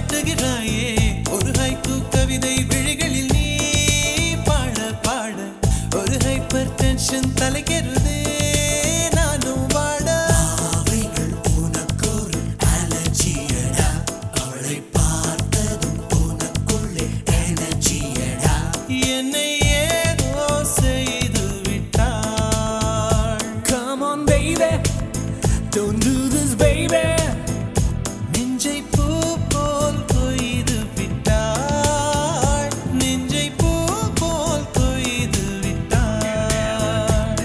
வாட்டுகிறாயே ஒரு ஹைக்கூ கவிதை விழிகளில் நீ பாட பாட ஒரு ஹைப்பர் டென்ஷன் தலைக்கிறதே நானும் வாட அவைகள் உனக்கொரு அலர்ஜியடா அவளை பார்த்ததும் உனக்குள்ளே எனர்ஜியடா என்னை ஏதோ செய்து விட்டாள் Come on baby don't do this baby நெஞ்சை பூ போல் கொய்து விட்டாள் நெஞ்சை பூ போல் கொய்து விட்டாள்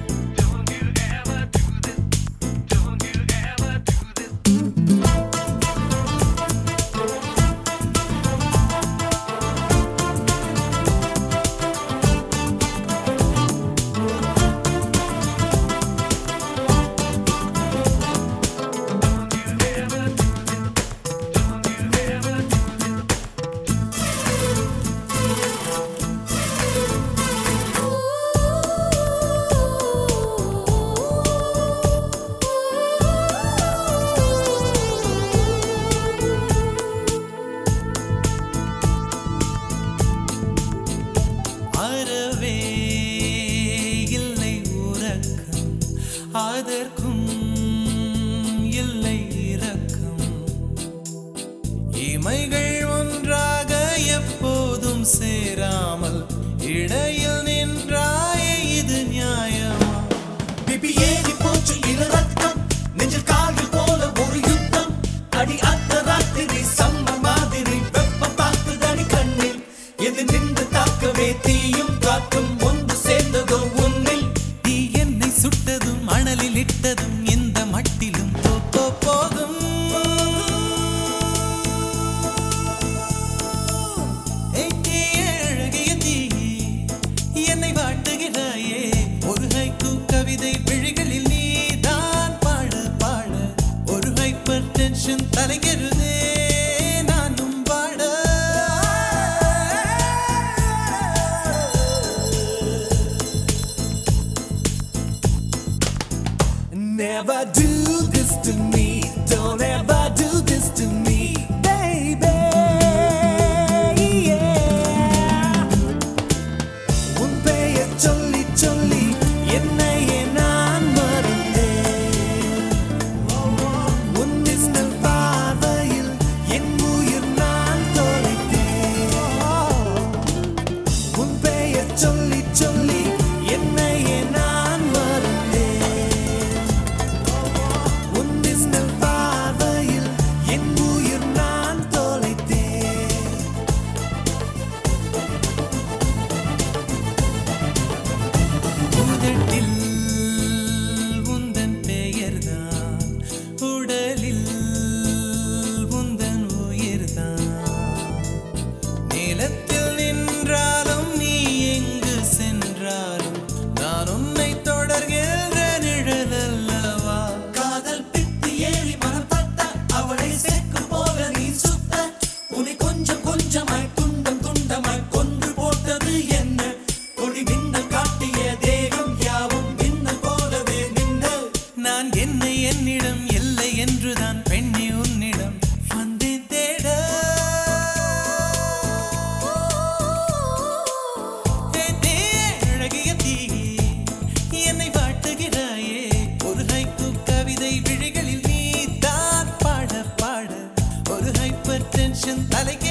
அறவே இல்லை உறக்கம் அதற்கும் இல்லை இரக்கம் இமைகள் ஒன்றாக எப்போதும் சேராமல் இடையில் நின்றாயே இது நியாயமா பிபி ஏறி போச்சு இரு ரத்தம் நெஞ்சில் கால்கள் போல ஒரு யுத்தம் அடி அத்த ராத்திரி சம்ம மாதிரி வெப்பம் தாக்குதடி கண்ணில் எது நின்று தாக்கவே தீயும் காற்றும் ஒன்று சேர்ந்ததோ உன்னில் தீ என்னை சுட்டதும் மணலில் இட்டதும் எந்த மட்டிலும் போ, போ, போகும் ஏய், தீயே, அழகிய தீயே, என்னை வாட்டுகிறாயே ஒரு ஹைக்கூ கவிதை விழிகளில் நீதான் பாட பாட ஒரு ஹைப்பர் டென்ஷன் தலைகிறதே நானும் பாட Never do this to me. Don't ever do this to me, baby. Yeah. உன் பெயர் சொல்லி சொல்லி என்னையே நான் மறந்தேன் உன் மின்னல் பார்வையில் என் உயிர் நான் தொலைத்தேன் உன் பெயர் சொல்லி சொல்லி என்னையே நான் மறந்தேன் உன் மின்னல் பார்வையில் என் உயிர் நான் தொலைத்தேன் உதட்டில் உந்தன் பெயர்தான் உடலில் உந்தன் உயிர்தான் நிலத்தில் நின்றாலும் நீ எங்கு சென்றாலும் நான் உன்னை தொடர்கின்ற நிழல் அல்லவா காதல் பித்து ஏறி மனம் தட்ட அவளை சேர்க்கும் போல நீ சுத்த உன்னை கொஞ்சம் கொஞ்சமாய் துண்டம் துண்டமாய் கொன்று போட்டது என்ன கொடி மின்னல் காட்டிய தேகம் யாவும் மின்னல் போலவே மின்னல் நான் என்னை என்னிடம் இல்லை என்றுதான் பெண்ணே உன்னிடம் வந்தேன் தேட ஏ தீயே, அழகிய தீயே, என்னை வாட்டுகிறாயே ஒரு ஹைக்கூ கவிதை விழிகளில் நீ தான் பாட பாட ஒரு ஹைப்பர் டென்ஷன் தலைக்கு